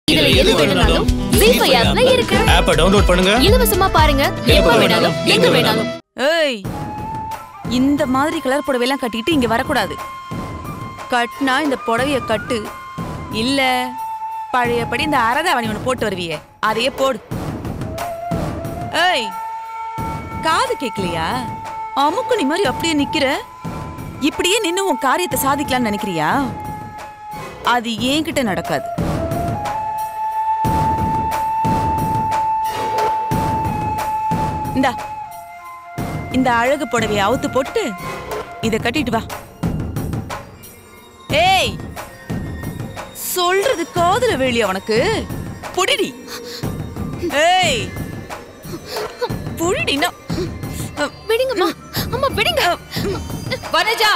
இதுல எது வேணும்னாலும் ஜீபே ஆப்ல இருக்கு ஆப்பை டவுன்லோட் பண்ணுங்க இலவசமா பாருங்க எப்ப வேணாலும் எங்க வேணாலும் ஏய் இந்த மாதிரி கலர் புடவையெல்லாம் கட்டிட்டு இங்க வரக்கூடாது கட்டினா இந்த புடவைய கட்டு இல்ல பழையபடி இந்த அரதாவணி ஒண்ணு போட்டு வருவியே அதையே போடு ஏய் காது கேட்கலையா அமுக்குனி மாதிரி அப்படியே நிக்கிற இப்படியே நின்னு உன் காரியத்தை சாதிக்கலாம்னு நினைக்கிறியா அது என்கிட்ட நடக்காது இந்தா இந்த அழகு புடவைய அவுத்து போட்டு இத கட்டிட்டு வா ஏய் சொல்றது காதுல வேலியா உனக்கு புடிடி ஏய் புடிடினா விடுங்கம்மா அம்மா விடுங்க வனஜா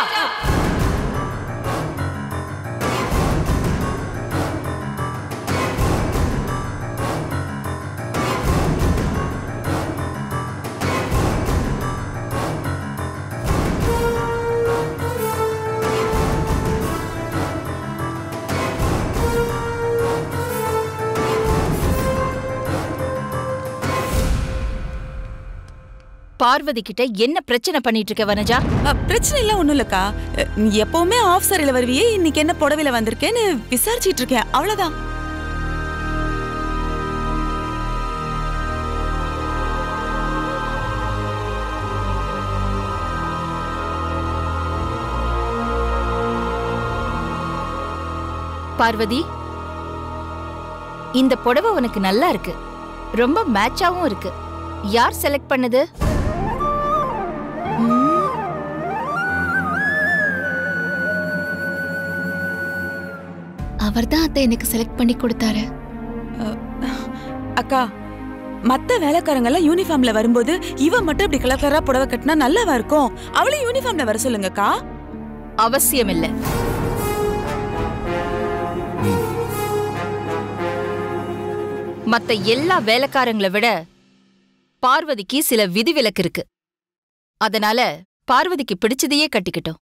பார்வதி கிட்ட என்ன பிரச்சனை பண்ணிட்டு இருக்க வனஜா அ, பிரச்சனை இல்ல ஒண்ணும் இல்லக்கா அ, நீ எப்பவுமே ஆஃப் சாரில வருவியே இன்னைக்கு என்ன புடவையில வந்திருக்கேன்னு விசாரிச்சிட்டு இருக்கேன் அவ்வளவுதான் பார்வதி இந்த புடவை உனக்கு நல்லா இருக்கு ரொம்ப மேட்சாவும் இருக்கு யார் செலக்ட் பண்ணது அவர்தான் அத்தை எனக்கு செலக்ட் பண்ணி கொடுத்தாரு அக்கா மத்த வேலைக்காரங்க எல்லாம் யூனிஃபார்ம்ல வரும்போது இவ மட்டும் இப்படி கலர் கலரா புடவை கட்டினா நல்லாவா இருக்கும் அவளையும் யூனிஃபார்ம்ல வர சொல்லுங்கக்கா அவசியம் இல்ல மத்த எல்லா வேலைக்காரங்களை விட பார்வதிக்கு சில விதிவிலக்கு இருக்கு அதனால பார்வதிக்கு பிடிச்சதையே கட்டிக்கிட்டோம்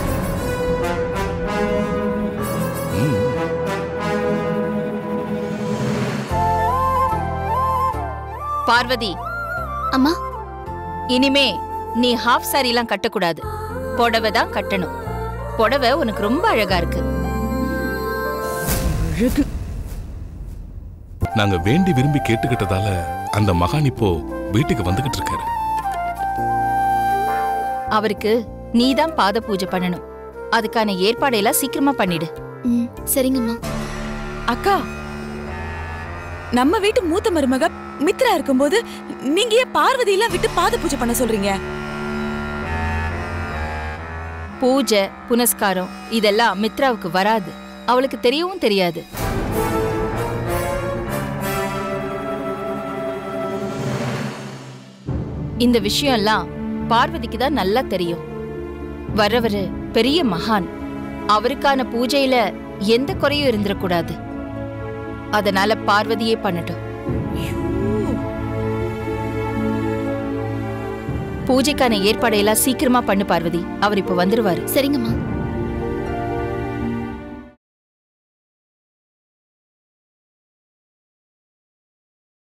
பார்வதி அம்மா இனிமே நீ ஹாஃப் சாரிலாம் கட்டக்கூடாது புடவை தான் கட்டணும் புடவை உனக்கு ரொம்ப அழகா இருக்கு நாங்க வேண்டி விரும்பி கேட்டுக்கிட்டதால அந்த மகான் இப்போ வீட்டுக்கு வந்துகிட்டு இருக்காரு அவருக்கு நீதான் பாத பூஜை பண்ணணும் அதுக்கான ஏற்பாடையெல்லாம் சீக்கிரமா பண்ணிடு ம் சரிங்கம்மா அக்கா நம்ம வீட்டு மூத்த மருமக மித்ரா இருக்கும்போது நீங்க ஏன் பார்வதி எல்லாம் விட்டு பாத பூஜை பண்ண சொல்றீங்க பூஜை புனஸ்காரம் இதெல்லாம் மித்ராவுக்கு வராது அவளுக்கு தெரியவும் தெரியாது இந்த விஷயம்லாம் பார்வதிக்கு தான் நல்லா தெரியும் வர்றவரு பெரிய மகான் அவருக்கான பூஜையில எந்த குறையும் இருந்துடக்கூடாது அதனால பார்வதியே பண்ணட்டும் பூஜைக்கான ஏற்பாடையெல்லாம் சீக்கிரமா பண்ணு பார்வதி அவர் இப்ப வந்துருவாரு சரிங்கம்மா